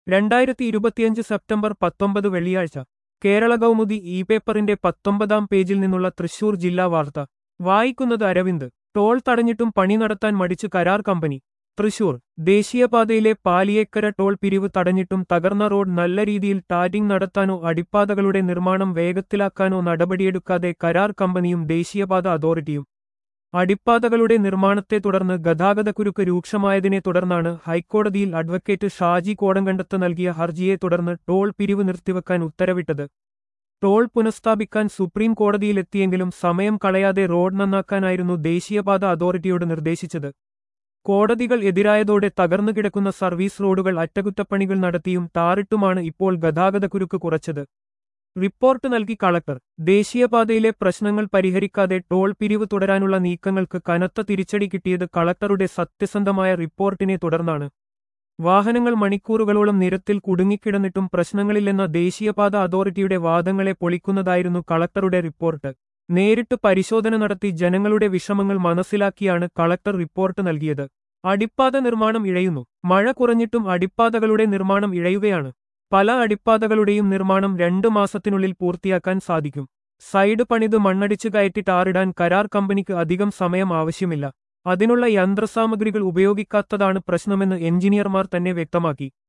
രണ്ടായിരത്തി ഇരുപത്തിയഞ്ച് സെപ്റ്റംബർ പത്തൊമ്പത് വെള്ളിയാഴ്ച കേരള കൗമുദി ഇ പേപ്പറിന്റെ പത്തൊമ്പതാം പേജിൽ നിന്നുള്ള തൃശൂർ ജില്ലാ വാർത്ത വായിക്കുന്നത് അരവിന്ദ് ടോൾ തടഞ്ഞിട്ടും പണി നടത്താൻ മടിച്ചു കരാർ കമ്പനി തൃശൂർ ദേശീയപാതയിലെ പാലിയേക്കര ടോൾ പിരിവ് തടഞ്ഞിട്ടും തകർന്ന റോഡ് നല്ല രീതിയിൽ ടാരിംഗ് നടത്താനോ അടിപ്പാതകളുടെ നിർമ്മാണം വേഗത്തിലാക്കാനോ നടപടിയെടുക്കാതെ കരാർ കമ്പനിയും ദേശീയപാത അതോറിറ്റിയും അടിപ്പാതകളുടെ നിർമ്മാണത്തെ തുടർന്ന് ഗതാഗതക്കുരുക്ക് രൂക്ഷമായതിനെ തുടർന്നാണ് ഹൈക്കോടതിയിൽ അഡ്വക്കേറ്റ് ഷാജി കോടങ്കണ്ടത്ത് നൽകിയ ഹർജിയെ തുടർന്ന് ടോൾ പിരിവ് നിർത്തിവെക്കാൻ ഉത്തരവിട്ടത് ടോൾ പുനഃസ്ഥാപിക്കാൻ സുപ്രീം കോടതിയിലെത്തിയെങ്കിലും സമയം കളയാതെ റോഡ് നന്നാക്കാനായിരുന്നു ദേശീയപാത അതോറിറ്റിയോട് നിർദ്ദേശിച്ചത് കോടതികൾ എതിരായതോടെ തകർന്നു കിടക്കുന്ന സർവീസ് റോഡുകൾ അറ്റകുറ്റപ്പണികൾ നടത്തിയും ടാറിട്ടുമാണ് ഇപ്പോൾ ഗതാഗതക്കുരുക്ക് കുറച്ചത് റിപ്പോർട്ട് നൽകി കളക്ടർ ദേശീയപാതയിലെ പ്രശ്നങ്ങൾ പരിഹരിക്കാതെ ടോൾ പിരിവ് തുടരാനുള്ള നീക്കങ്ങൾക്ക് കനത്ത തിരിച്ചടി കിട്ടിയത് കളക്ടറുടെ സത്യസന്ധമായ റിപ്പോർട്ടിനെ തുടർന്നാണ് വാഹനങ്ങൾ മണിക്കൂറുകളോളം നിരത്തിൽ കുടുങ്ങിക്കിടന്നിട്ടും പ്രശ്നങ്ങളില്ലെന്ന ദേശീയപാത അതോറിറ്റിയുടെ വാദങ്ങളെ പൊളിക്കുന്നതായിരുന്നു കളക്ടറുടെ റിപ്പോർട്ട് നേരിട്ട് പരിശോധന നടത്തി ജനങ്ങളുടെ വിഷമങ്ങൾ മനസ്സിലാക്കിയാണ് കളക്ടർ റിപ്പോർട്ട് നൽകിയത് അടിപ്പാത നിർമ്മാണം ഇഴയുന്നു മഴ കുറഞ്ഞിട്ടും അടിപ്പാതകളുടെ നിർമ്മാണം ഇഴയുകയാണ് പല അടിപ്പാതകളുടെയും നിർമ്മാണം രണ്ടു മാസത്തിനുള്ളിൽ പൂർത്തിയാക്കാൻ സാധിക്കും സൈഡ് പണിത് മണ്ണടിച്ചു കയറ്റി ടാറിടാൻ കരാർ കമ്പനിക്ക് അധികം സമയം ആവശ്യമില്ല അതിനുള്ള യന്ത്രസാമഗ്രികൾ ഉപയോഗിക്കാത്തതാണ് പ്രശ്നമെന്ന് എഞ്ചിനീയർമാർ തന്നെ വ്യക്തമാക്കി